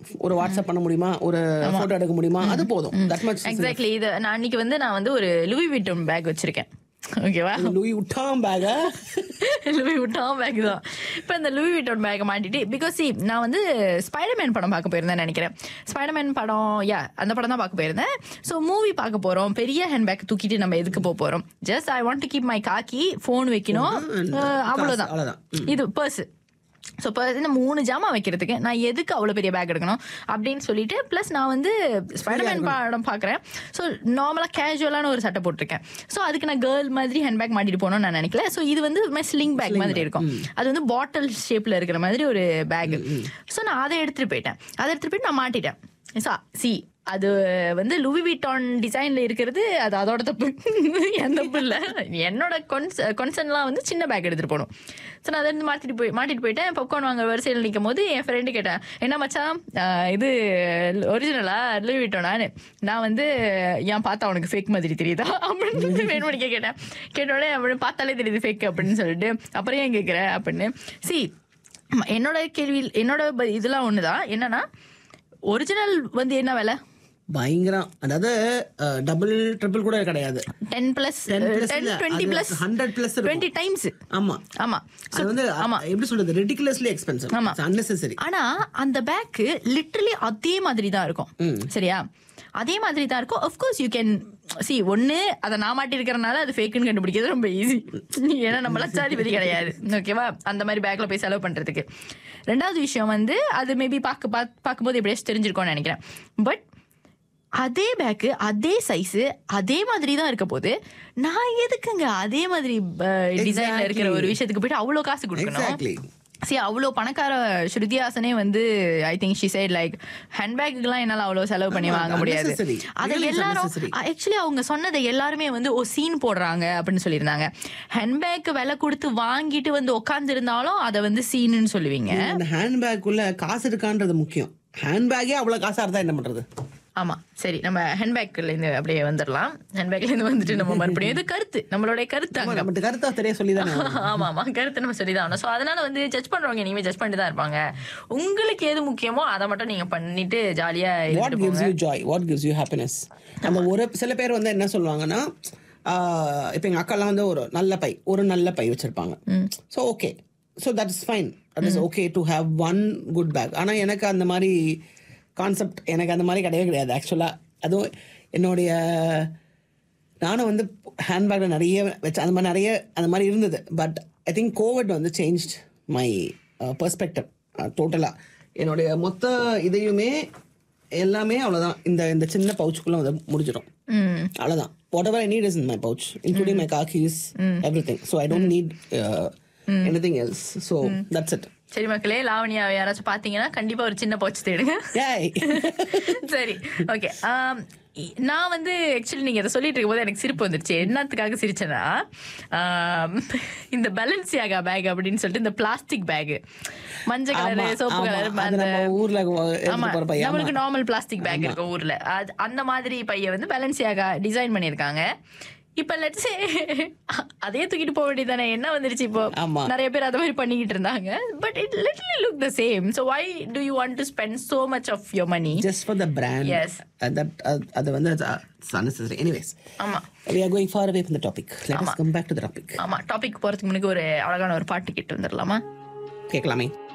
ஒரு வாட்ஸ்அப் பண்ண முடியுமா ஒரு போட்டோ எடுக்க முடியுமா அது போதும் தட் மச் எக்ஸாக்ட்லி இது நான் அன்னைக்கு வந்து நான் வந்து ஒரு லூவி விட்டன் பேக் வச்சிருக்கேன் ஓகேவா லூயி விட்டாம் பேக லூவி விட்டான் பேக் தான் இப்போ இந்த லூவி விட்டோன் பேக்கை மாட்டிட்டு பிகாஸ் நான் வந்து ஸ்பைடர்மேன் படம் பார்க்க போயிருந்தேன் நினைக்கிறேன் ஸ்பைடர்மேன் படம் யா அந்த படம் தான் பார்க்க போயிருந்தேன் ஸோ மூவி பார்க்க போகிறோம் பெரிய ஹேண்ட் பேக் தூக்கிட்டு நம்ம எதுக்கு போக போகிறோம் just I want to keep my காக்கி ஃபோன் வைக்கணும் அஹ், அவ்வளவுதான் அவ்வளவுதான். இது பர்ஸ் ஸோ இப்போ இந்த மூணு ஜாமான் வைக்கிறதுக்கு நான் எதுக்கு அவ்வளோ பெரிய பேக் எடுக்கணும் அப்படின்னு சொல்லிட்டு ப்ளஸ் நான் வந்து ஸ்பைடர்மேன் படம் பார்க்குறேன் ஸோ நார்மலாக கேஷுவலான ஒரு சட்டை போட்டிருக்கேன் ஸோ அதுக்கு நான் கேர்ள் மாதிரி ஹேண்ட் பேக் மாட்டிட்டு போகணும்னு நான் நினைக்கல ஸோ இது வந்து ஸ்லிங் பேக் மாதிரி இருக்கும் அது வந்து பாட்டில் ஷேப்பில் இருக்கிற மாதிரி ஒரு பேக் ஸோ நான் அதை எடுத்துகிட்டு போயிட்டேன் அதை எடுத்துகிட்டு போயிட்டு நான் மாட்டிட்டேன் சி அது வந்து லூவி விட்டான் டிசைன்ல இருக்கிறது அது அதோட தப்பு என் தப்பு இல்லை என்னோட கொன்ஸ் கொன்சர்ன்லாம் வந்து சின்ன பேக் எடுத்துட்டு போகணும் ஸோ நான் அதை இருந்து மாட்டிட்டு போய் மாட்டிட்டு போயிட்டேன் பாப்கார்ன் வாங்க வரிசையில் நிற்கும் போது என் ஃப்ரெண்டு கேட்டேன் என்ன மச்சான் ஆஹ் இது ஒரிஜினலா லூவி விட்டோனான்னு நான் வந்து ஏன் பார்த்தா உனக்கு ஃபேக் மாதிரி தெரியுதா அப்படின்னு வேணுமணிக்க கேட்டேன் கேட்டோடனே அப்படின்னு பார்த்தாலே தெரியுது ஃபேக் அப்படின்னு சொல்லிட்டு அப்புறம் ஏன் கேட்குற அப்படின்னு சி என்னோட கேள்வி என்னோட ப- இதெல்லாம் ஒன்று தான் என்னன்னா ஒரிஜினல் வந்து என்ன விலை பயங்கரம் அதாவது டபுள் ட்ரிபிள் கூட கிடையாது டென் பிளஸ் 10 plus டென் இல்ல, டுவெண்ட்டி அது பிளஸ் 100 plus இருக்கும். டுவெண்ட்டி டைம்ஸ் ஆமா ஆமா அது வந்து ஆமா. எப்படி சொல்றது ரெடிகுலஸ்லி எக்ஸ்பென்சிவ் ஆமா. அன்னெசரி ஆனா அந்த பேக்கு லிட்டரலி அதே மாதிரி தான் இருக்கும் சரியா அதே மாதிரி தான் இருக்கும் அஃப்கோர்ஸ் யூ கேன் சி ஒண்ணு அதை நான் மாட்டிருக்கிறனால அது ஃபேக்குன்னு கண்டுபிடிக்கிறது ரொம்ப ஈஸி ஏன்னா நம்ம லட்சாதிபதி கிடையாது ஓகேவா அந்த மாதிரி பேக்ல போய் செலவு பண்றதுக்கு ரெண்டாவது விஷயம் வந்து அது மேபி பார்க்க பாக்- பார்க்கும்போது எப்படியாச்சும் தெரிஞ்சிருக்கும்னு நினைக்கிறேன் பட் அதே பேக்கு அதே சைஸ் அதே மாதிரி தான் இருக்க போது நான் எதுக்குங்க அதே மாதிரி டிசைன்ல இருக்கிற ஒரு விஷயத்துக்கு போயிட்டு அவ்வளவு காசு கொடுக்கணும் எக்ஸாக்ட்லி சி அவ்வளோ பணக்கார ஸ்ருதிஹாசனே வந்து I think she said like ஹேண்ட்பேக்குலாம் என்னால் அவ்வளோ செலவு பண்ணி ஆமா, வாங்க முடியாது unnecessary. அதை Really it's எல்லாரும் unnecessary. ஆக்சுவலி அவங்க சொன்னதை எல்லாருமே வந்து ஓ சீன் போடுறாங்க அப்படின்னு சொல்லியிருந்தாங்க ஹேண்ட்பேக் விலை கொடுத்து வாங்கிட்டு வந்து உட்கார்ந்து இருந்தாலும் அதை வந்து சீனுன்னு சொல்லுவீங்க அந்த ஹேண்ட்பேக் உள்ள காசு இருக்கான்றது முக்கியம் ஹேண்ட்பேக்கே அவ்வளவு காசா இருந்தா என்ன பண்றது ஆமா சரி நம்ம ஹேண்ட்பேக்ல இருந்து அப்படியே வந்துடலாம் ஹேண்ட்பேக்ல இருந்து வந்துட்டு நம்ம மறுபடியும் இது கருத்து நம்மளுடைய கருத்து அங்க நம்ம கருத்தா சரியா சொல்லிதானே ஆமா ஆமா கருத்து நம்ம சொல்லிதான் ஆகணும் ஸோ அதனால வந்து ஜட்ஜ் பண்றவங்க இனிமே ஜட்ஜ் பண்ணிட்டு தான் இருப்பாங்க உங்களுக்கு எது முக்கியமோ அதை மட்டும் நீங்க பண்ணிட்டு ஜாலியா வாட் இருந்துட்டு கிவ்ஸ் போங்க you joy what gives you happiness அந்த ஒரு சில பேர் வந்து என்ன சொல்லுவாங்கன்னா ஆஹ் இப்ப எங்க அக்காலாம் வந்து ஒரு நல்ல பை ஒரு நல்ல பை வச்சிருப்பாங்க so okay so that is fine that is okay to have one good bag ஆனா எனக்கு அந்த மாதிரி கான்செப்ட் எனக்கு அந்த மாதிரி கிடையவே கிடையாது ஆக்சுவலா அதுவும் என்னுடைய நானும் வந்து ஹேண்ட்பேக்ல நிறைய வச்சு அந்த மாதிரி நிறைய அந்த மாதிரி இருந்தது பட் ஐ திங்க் கோவிட் வந்து சேஞ்ச் மை பெர்ஸ்பெக்டிவ் டோட்டலாக என்னுடைய மொத்த இதையுமே எல்லாமே அவ்வளோதான் இந்த இந்த சின்ன பவுச்சுக்குள்ளே வந்து முடிஞ்சிடும் ம் அவ்வளோதான் whatever I need is in my pouch including my car keys everything so I don't need anything else so that's it சரி மக்களே லாவணியா யாராச்சும் பாத்தீங்கன்னா கண்டிப்பா ஒரு சின்ன பவுச் தேடுங்க ஏய் சரி ஓகே நான் வந்து ஆக்சுவலி நீங்க இதை சொல்லிட்டு இருக்கும்போது எனக்கு சிரிப்பு வந்துருச்சு என்னத்துக்காக சிரிச்சேன்னா ஆம், இந்த பேலன்சியாகா பேக் அப்படின்னு சொல்லிட்டு இந்த பிளாஸ்டிக் பேக் மஞ்சள் ஆமா, கலர் சோப்பு ஆமா. கலர் அது அந்த நம்ம ஊர்ல எடுத்துட்டு ஆமா போற பையன். நம்மளுக்கு நார்மல் பிளாஸ்டிக் பேக் இருக்கும் ஊர்ல அது அந்த மாதிரி பைய வந்து பேலன்சியாகா டிசைன் பண்ணிருக்காங்க இப்ப லெட்ஸ் அதே தூக்கிட்டு போக வேண்டியதானே என்ன வந்துருச்சு இப்போ ஆமா. நிறைய பேர் அத மாதிரி பண்ணிக்கிட்டு இருந்தாங்க but it literally look the same so why do you want to spend so much of your money just for the brand Yes. uh, that uh, அது வந்து it's unnecessary anyways ஆமா we are going far away from the topic let us ஆமா. come back to the topic ஆமா topic போறதுக்கு முன்னாடி ஒரு அழகான ஒரு பாட்டு கேட்டு வந்துடலாமா கேட்கலாமே